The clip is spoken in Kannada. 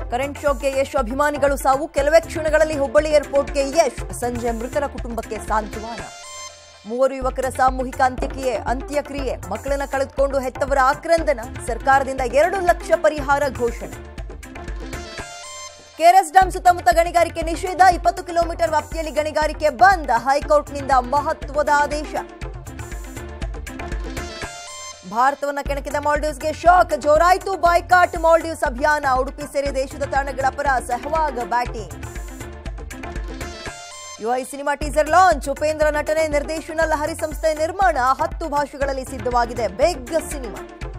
ಕರೆಂಟ್ ಶಾಕ್ಗೆ ಯಶ್ ಅಭಿಮಾನಿಗಳು ಸಾವು ಕೆಲವೇ ಕ್ಷಣಗಳಲ್ಲಿ ಹುಬ್ಬಳ್ಳಿ ಏರ್ಪೋರ್ಟ್ಗೆ ಯಶ್ ಸಂಜೆ ಮೃತರ ಕುಟುಂಬಕ್ಕೆ ಸಾಂತ್ವನ ಮೂವರು ಯುವಕರ ಸಾಮೂಹಿಕ ಅಂತ್ಯಕ್ರಿಯೆ ಅಂತ್ಯಕ್ರಿಯೆ ಮಕ್ಕಳನ್ನ ಕಳೆದುಕೊಂಡು ಹೆತ್ತವರ ಆಕ್ರಂದನ ಸರ್ಕಾರದಿಂದ ಎರಡು ಲಕ್ಷ ಪರಿಹಾರ ಘೋಷಣೆ ಕೆಆರ್ಎಸ್ ಡ್ಯಾಂ ಸುತ್ತಮುತ್ತ ಗಣಿಗಾರಿಕೆ ನಿಷೇಧ ಇಪ್ಪತ್ತು ಕಿಲೋಮೀಟರ್ ವ್ಯಾಪ್ತಿಯಲ್ಲಿ ಗಣಿಗಾರಿಕೆ ಬಂದ್ ಹೈಕೋರ್ಟ್ನಿಂದ ಮಹತ್ವದ ಆದೇಶ ಭಾರತವನ್ನ ಕೆಣಕಿದ ಮಾಲ್ಡೀವ್ಸ್ಗೆ ಶಾಕ್ ಜೋರಾಯಿತು ಬಾಯ್ಕಾಟ್ ಮಾಲ್ಡೀವ್ಸ್ ಅಭಿಯಾನ ಉಡುಪಿ ಸೇರಿ ದೇಶದ ತಾಣಗಳ ಪರ Sehwag batting UI cinema teaser launch Upendra ನಟನೆ ನಿರ್ದೇಶನ ಲಹರಿ ಸಂಸ್ಥೆ ನಿರ್ಮಾಣ ಹತ್ತು ಭಾಷೆಗಳಲ್ಲಿ ಸಿದ್ಧವಾಗಿದೆ ಬಿಗ್ ಸಿನಿಮಾ